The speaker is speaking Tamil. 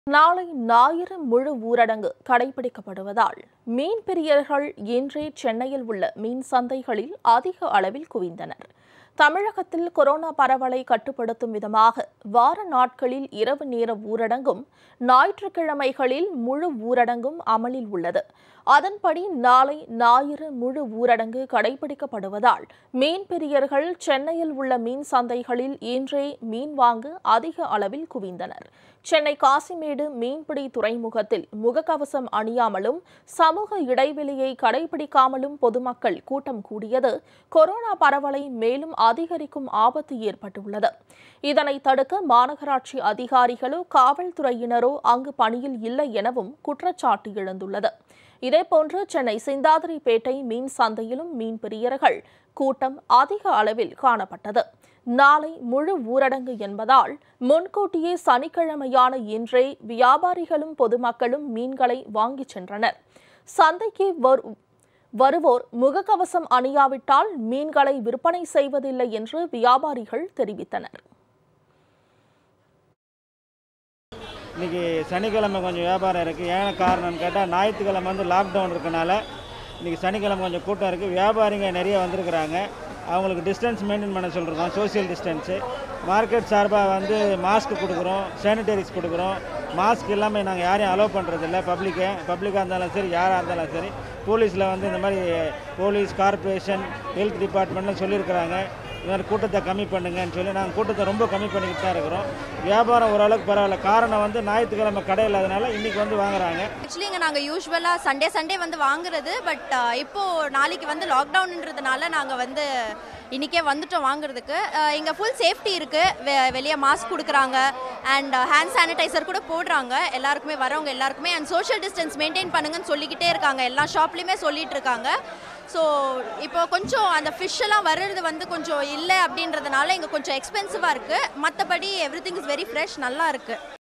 நாளை ஞாயிறு முழு ஊரடங்கு கடைபிடிக்கப்படுவதால் மீன் பிரியர்கள் இன்றே சென்னையில் உள்ள மீன் சந்தைகளில் அதிக அளவில் குவிந்தனர் தமிழகத்தில் கொரோனா பரவலை கட்டுப்படுத்தும் விதமாக வார நாட்களில் இரவு நேர ஊரடங்கும் ஞாயிற்றுக்கிழமைகளில் முழு ஊரடங்கும் அமலில் உள்ளது அதன்படி நாளை ஞாயிறு முழு ஊரடங்கு கடைபிடிக்கப்படுவதால் மீன் பிரியர்கள் சென்னையில் உள்ள மீன் சந்தைகளில் இன்றே மீன் வாங்க அதிக அளவில் குவிந்தனர் சென்னை காசிமேடு மீன்பிடி துறைமுகத்தில் முகக்கவசம் அணியாமலும் சமூக இடைவெளியை கடைபிடிக்காமலும் பொதுமக்கள் கூட்டம் கூடியது கொரோனா பரவலை மேலும் அதிகரிக்கும் ஆபத்து ஏற்பட்டுள்ளது இதனை தடுக்க மாநகராட்சி அதிகாரிகளோ காவல்துறையினரோ அங்கு பணியில் இல்லை எனவும் குற்றச்சாட்டு எழுந்துள்ளது இதேபோன்று சென்னை சிந்தாதிரிப்பேட்டை மீன் சந்தையிலும் மீன் பிரியர்கள் கூட்டம் அதிக அளவில் காணப்பட்டது நாளை முழு ஊரடங்கு என்பதால் முன்கூட்டியே சனிக்கிழமையான இன்றே வியாபாரிகளும் பொதுமக்களும் மீன்களை வாங்கிச் சென்றனர் சந்தைக்கு வரு- வருவோர் முகக்கவசம் அணியாவிட்டால் மீன்களை விற்பனை செய்வதில்லை என்று வியாபாரிகள் தெரிவித்தனர் இன்றைக்கி சனிக்கிழமை கொஞ்சம் வியாபாரம் இருக்குது ஏன் காரணம்னு கேட்டால் ஞாயிற்றுக்கிழமை வந்து லாக்டவுன் இருக்கனால இன்றைக்கி சனிக்கிழமை கொஞ்சம் கூட்டம் இருக்குது வியாபாரிங்க நிறைய வந்திருக்கிறாங்க அவங்களுக்கு டிஸ்டன்ஸ் மெயின்டைன் பண்ண சொல்லிருக்கோம் சோஷியல் டிஸ்டன்ஸு மார்க்கெட் சார்பாக வந்து மாஸ்க் கொடுக்குறோம் சானிடைசர்ஸ் கொடுக்குறோம் மாஸ்க் இல்லாமல் நாங்கள் யாரையும் அலோவ் பண்ணுறதில்ல பப்ளிக்கை பப்ளிக்காக இருந்தாலும் சரி யாராக இருந்தாலும் சரி போலீஸில் வந்து இந்த மாதிரி போலீஸ் கார்ப்பரேஷன் ஹெல்த் டிபார்ட்மெண்ட்லாம் சொல்லியிருக்கிறாங்க இது மாதிரி கூட்டத்தை கம்மி பண்ணுங்கன்னு சொல்லி நாங்கள் கூட்டத்தை ரொம்ப கம்மி பண்ணிக்கிட்டு தான் இருக்கிறோம் வியாபாரம் ஓரளவுக்கு பரவாயில்ல காரணம் வந்து ஞாயிற்றுக்கிழமை கடை இல்லாதனால இன்றைக்கி வந்து வாங்குறாங்க ஆக்சுவலி இங்கே நாங்கள் யூஸ்வலாக சண்டே சண்டே வந்து வாங்குறது பட் இப்போ நாளைக்கு வந்து லாக்டவுன்ன்றதுனால நாங்கள் வந்து இன்னைக்கே வந்துட்டோம் வாங்குறதுக்கு அஹ், இங்க ஃபுல் சேஃப்டி இருக்கு வெ- வெளியே மாஸ்க் கொடுக்குறாங்க அண்ட் ஹேண்ட் சானிடைசர் கூட போடுறாங்க எல்லாருக்குமே வரவங்க எல்லாருக்குமே அண்ட் சோஷியல் டிஸ்டன்ஸ் மெயின்டைன் பண்ணுங்கன்னு சொல்லிக்கிட்டே இருக்காங்க எல்லா ஷாப்லையுமே சொல்லிட்டு இருக்காங்க ஸோ இப்போ கொஞ்சம் அந்த ஃபிஷ் எல்லாம் வர்றது வந்து கொஞ்சம் இல்லை அப்படின்றதுனால இங்கே கொஞ்சம் எக்ஸ்பென்சிவாக இருக்குது மற்றபடி everything is very fresh நல்லா இருக்குது